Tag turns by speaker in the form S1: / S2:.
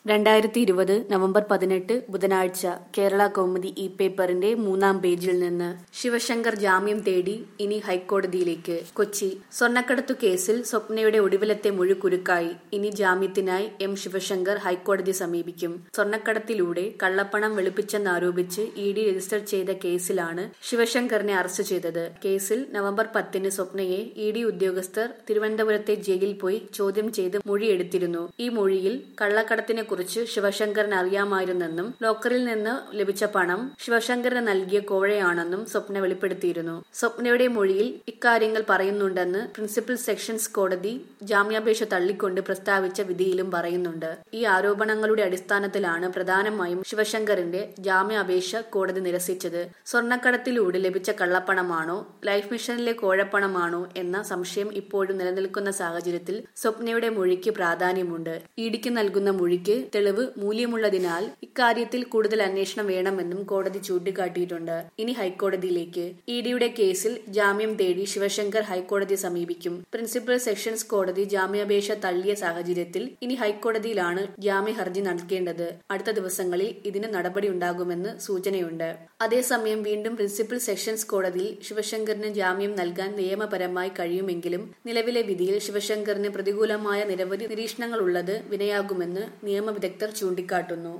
S1: രണ്ടായിരത്തി ഇരുപത് നവംബർ പതിനെട്ട് ബുധനാഴ്ച കേരള കൗമുദി ഇ പേപ്പറിന്റെ മൂന്നാം പേജിൽ നിന്ന് ശിവശങ്കർ ജാമ്യം തേടി ഇനി ഹൈക്കോടതിയിലേക്ക് കൊച്ചി സ്വർണ്ണക്കടത്തു കേസിൽ സ്വപ്നയുടെ ഒടുവിലത്തെ മുഴുക്കുരുക്കായി ഇനി ജാമ്യത്തിനായി എം ശിവശങ്കർ ഹൈക്കോടതി സമീപിക്കും സ്വർണ്ണക്കടത്തിലൂടെ കള്ളപ്പണം വെളുപ്പിച്ചെന്നാരോപിച്ച് ഇ ഡി രജിസ്റ്റർ ചെയ്ത കേസിലാണ് ശിവശങ്കറിനെ അറസ്റ്റ് ചെയ്തത് കേസിൽ നവംബർ പത്തിന് സ്വപ്നയെ ഇ ഡി ഉദ്യോഗസ്ഥർ തിരുവനന്തപുരത്തെ ജയിലിൽ പോയി ചോദ്യം ചെയ്ത് മൊഴിയെടുത്തിരുന്നു ഈ മൊഴിയിൽ കള്ളക്കടത്തിനെ കുറിച്ച് ശിവശങ്കറിന് അറിയാമായിരുന്നെന്നും ലോക്കറിൽ നിന്ന് ലഭിച്ച പണം ശിവശങ്കറിന് നൽകിയ കോഴയാണെന്നും സ്വപ്ന വെളിപ്പെടുത്തിയിരുന്നു സ്വപ്നയുടെ മൊഴിയിൽ ഇക്കാര്യങ്ങൾ പറയുന്നുണ്ടെന്ന് പ്രിൻസിപ്പൽ സെഷൻസ് കോടതി ജാമ്യാപേക്ഷ തള്ളിക്കൊണ്ട് പ്രസ്താവിച്ച വിധിയിലും പറയുന്നുണ്ട് ഈ ആരോപണങ്ങളുടെ അടിസ്ഥാനത്തിലാണ് പ്രധാനമായും ശിവശങ്കറിന്റെ ജാമ്യാപേക്ഷ കോടതി നിരസിച്ചത് സ്വർണ്ണക്കടത്തിലൂടെ ലഭിച്ച കള്ളപ്പണമാണോ ലൈഫ് മിഷനിലെ കോഴപ്പണമാണോ എന്ന സംശയം ഇപ്പോഴും നിലനിൽക്കുന്ന സാഹചര്യത്തിൽ സ്വപ്നയുടെ മൊഴിക്ക് പ്രാധാന്യമുണ്ട് ഇഡിക്ക് നൽകുന്ന മൊഴിക്ക് തെളിവ് മൂല്യമുള്ളതിനാൽ ഇക്കാര്യത്തിൽ കൂടുതൽ അന്വേഷണം വേണമെന്നും കോടതി ചൂണ്ടിക്കാട്ടിയിട്ടുണ്ട് ഇനി ഹൈക്കോടതിയിലേക്ക് ഇഡിയുടെ കേസിൽ ജാമ്യം തേടി ശിവശങ്കർ ഹൈക്കോടതിയെ സമീപിക്കും പ്രിൻസിപ്പൽ സെഷൻസ് കോടതി ജാമ്യാപേക്ഷ തള്ളിയ സാഹചര്യത്തിൽ ഇനി ഹൈക്കോടതിയിലാണ് ജാമ്യ ഹർജി നൽകേണ്ടത് അടുത്ത ദിവസങ്ങളിൽ ഇതിന് നടപടി ഉണ്ടാകുമെന്ന് സൂചനയുണ്ട് അതേസമയം വീണ്ടും പ്രിൻസിപ്പൽ സെഷൻസ് കോടതിയിൽ ശിവശങ്കറിന് ജാമ്യം നൽകാൻ നിയമപരമായി കഴിയുമെങ്കിലും നിലവിലെ വിധിയിൽ ശിവശങ്കറിന് പ്രതികൂലമായ നിരവധി നിരീക്ഷണങ്ങളുള്ളത് വിനയാകുമെന്ന് നിയമവിദഗ്ധർ ചൂണ്ടിക്കാട്ടുന്നു